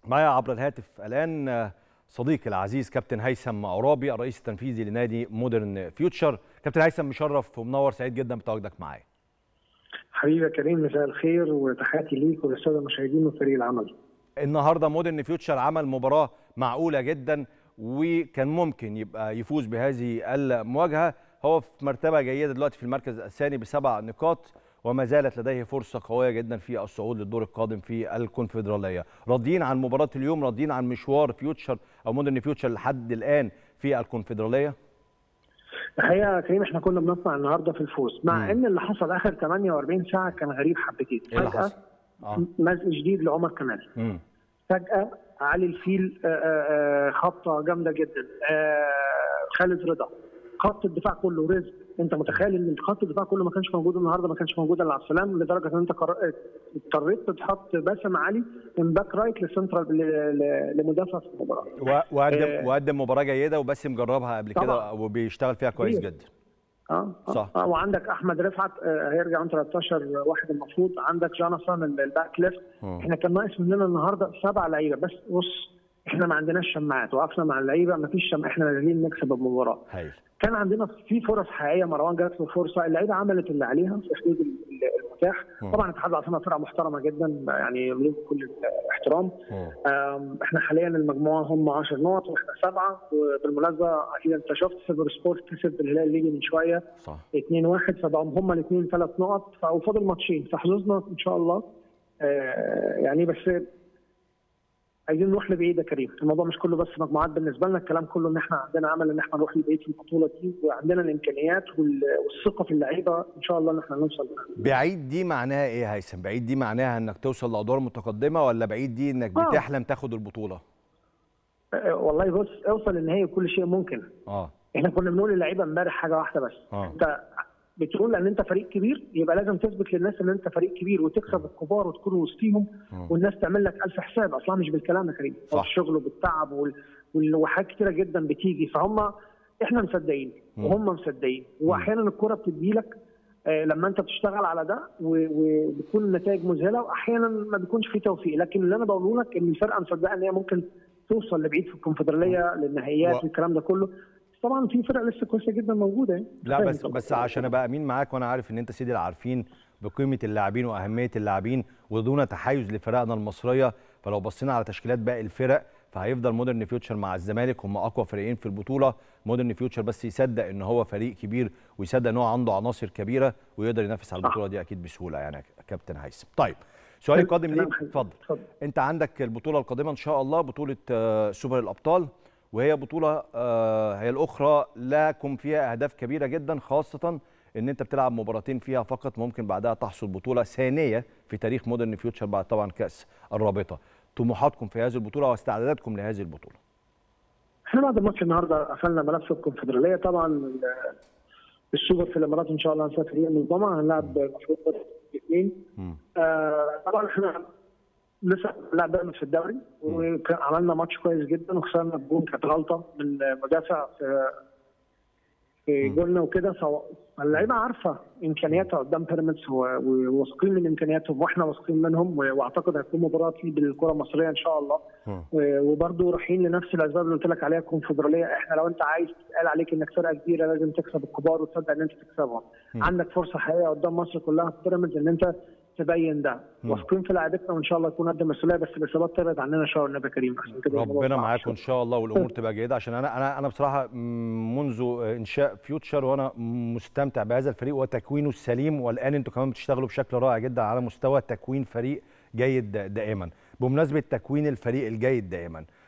معايا عبر الهاتف الان صديقي العزيز كابتن هيثم عرابي الرئيس التنفيذي لنادي مودرن فيوتشر كابتن هيثم مشرف ومنور سعيد جدا بتواجدك معايا حبيبي يا كريم مساء الخير وتحياتي ليك وللساده المشاهدين وفريق العمل النهارده مودرن فيوتشر عمل مباراه معقوله جدا وكان ممكن يبقى يفوز بهذه المواجهه هو في مرتبه جيده دلوقتي في المركز الثاني بسبع نقاط وما زالت لديه فرصه قويه جدا في الصعود للدور القادم في الكونفدراليه راضيين عن مباراه اليوم راضيين عن مشوار فيوتشر او مودرن فيوتشر لحد الان في الكونفدراليه الحقيقه يا كريم احنا كنا بنطمع النهارده في الفوز مع مم. ان اللي حصل اخر 48 ساعه كان غريب حبتين ايه اللي فجاه حصل؟ اه مزق جديد لعمر كمال امم فجاه علي الفيل آه، آه، آه، خبطه جامده جدا آه، خالد رضا خط الدفاع كله رزق انت متخيل ان خط الدفاع كله ما كانش موجود النهارده ما كانش موجود الا عبد السلام لدرجه ان انت قر- اضطريت تحط باسم علي من باك رايت لسنترال ل- ل- لمدافع في المباراه و- وقدم آه. وقدم مباراه جيده وباسم جربها قبل كده طبعاً. وبيشتغل فيها كويس كتير. جدا اه آه، صح. اه وعندك احمد رفعت آه، هيرجع من 13 واحد المفروض عندك جوناثان ال- الباك ليفت مم. احنا كان ناقص مننا النهارده سبع لعيبه بس بص احنا ما عندناش شماعات وقفنا مع اللعيبه ما فيش شم... احنا نازلين نكسب المباراه هايل كان عندنا في فرص حقيقيه مروان جات له فرصه اللعيبه عملت اللي عليها في حدود ال- ال- المتاح مم. طبعا اتحاد العاصمه فرقه محترمه جدا يعني يملك كل الاحترام مم. آم، احنا حاليا المجموعه هم 10 نقط واحنا سبعه وبالمناسبه اكيد انت شفت سيلفر سبورت كسب الهلال الليبي من شويه صح 2 1 فبقوا هم الاثنين ثلاث نقط ف- وفاضل ماتشين فحظوظنا ان شاء الله آه، يعني بس عايزين نروح لبعيد يا كريم الموضوع مش كله بس مجموعات بالنسبه لنا الكلام كله ان احنا عندنا امل ان احنا نروح لبعيد في البطوله دي وعندنا الامكانيات وال- والثقه في اللعيبه ان شاء الله ان احنا نوصل لها. بعيد دي معناها ايه يا هيثم بعيد دي معناها انك توصل لادوار متقدمه ولا بعيد دي انك آه. بتحلم تاخد البطوله آه، والله بص اوصل للنهايه كل شيء ممكن اه احنا كنا بنقول للعيبه امبارح حاجه واحده بس اه انت بتقول ان انت فريق كبير يبقى لازم تثبت للناس ان انت فريق كبير وتكسب الكبار وتكون وسطيهم مم. والناس تعمل لك الف حساب اصلا مش بالكلام يا كريم صح. الشغل وبالتعب وال- وال- وحاجات كتيره جدا بتيجي فهم احنا مصدقين مم. وهم مصدقين واحيانا الكره بتدي لك آه، لما انت بتشتغل على ده و- وبتكون النتائج مذهله واحيانا ما بيكونش في توفيق لكن اللي انا بقوله لك ان الفرقه مصدقه ان هي ممكن توصل لبعيد في الكونفدراليه للنهائيات و- والكلام ده كله طبعا في فرق لسه كويسه جدا موجوده يعني لا فاهم بس طبعاً. بس عشان ابقى امين معاك وانا عارف ان انت سيدي العارفين بقيمه اللاعبين واهميه اللاعبين ودون تحيز لفرقنا المصريه فلو بصينا على تشكيلات باقي الفرق فهيفضل مودرن فيوتشر مع الزمالك هم اقوى فريقين في البطوله مودرن فيوتشر بس يصدق ان هو فريق كبير ويصدق ان هو عنده عناصر كبيره ويقدر ينافس على البطوله دي اكيد بسهوله يعني يا كابتن هيثم طيب سؤالي القادم كلام ليك حلو. اتفضل اتفضل انت عندك البطوله القادمه ان شاء الله بطوله آه، سوبر الابطال وهي بطوله آه، هي الاخرى لكم فيها اهداف كبيره جدا خاصه ان انت بتلعب مباراتين فيها فقط ممكن بعدها تحصل بطوله ثانيه في تاريخ مودرن فيوتشر بعد طبعا كاس الرابطه طموحاتكم في هذه البطوله واستعداداتكم لهذه البطوله احنا بعد الماتش النهارده قفلنا ملف الكونفدراليه طبعا ال- السوبر في الامارات ان شاء الله هنسافر يوم الجمعه هنلعب المفروض الاثنين مم. آه طبعا احنا لسه لاعب بيراميدز في الدوري وعملنا ماتش كويس جدا وخسرنا بجون كانت غلطه من مدافع في في مم. جولنا وكده فهو- فاللعيبه عارفه امكانياتها قدام بيراميدز و- وواثقين من امكانياتهم واحنا واثقين منهم و- واعتقد هتكون مباراه تليق بالكره المصريه ان شاء الله مم. وبرضه رايحين لنفس الاسباب اللي قلت لك عليها الكونفدراليه احنا لو انت عايز تتقال عليك انك فرقه كبيره لازم تكسب الكبار وتصدق ان انت تكسبهم مم. عندك فرصه حقيقيه قدام مصر كلها في بيراميدز ان انت تبين ده مم. واثقين في لعيبتنا وان شاء الله يكون قد المسؤوليه بس الاصابات تبعد عننا شويه والنبي كريم عشان كده الموضوع ربنا صعب معاكم شوية. ان شاء الله والامور تبقى جيده عشان انا انا انا بصراحه منذ انشاء فيوتشر وانا مستمتع بهذا الفريق وتكوينه السليم والان انتم كمان بتشتغلوا بشكل رائع جدا على مستوى تكوين فريق جيد دا- دائما بمناسبه تكوين الفريق الجيد دائما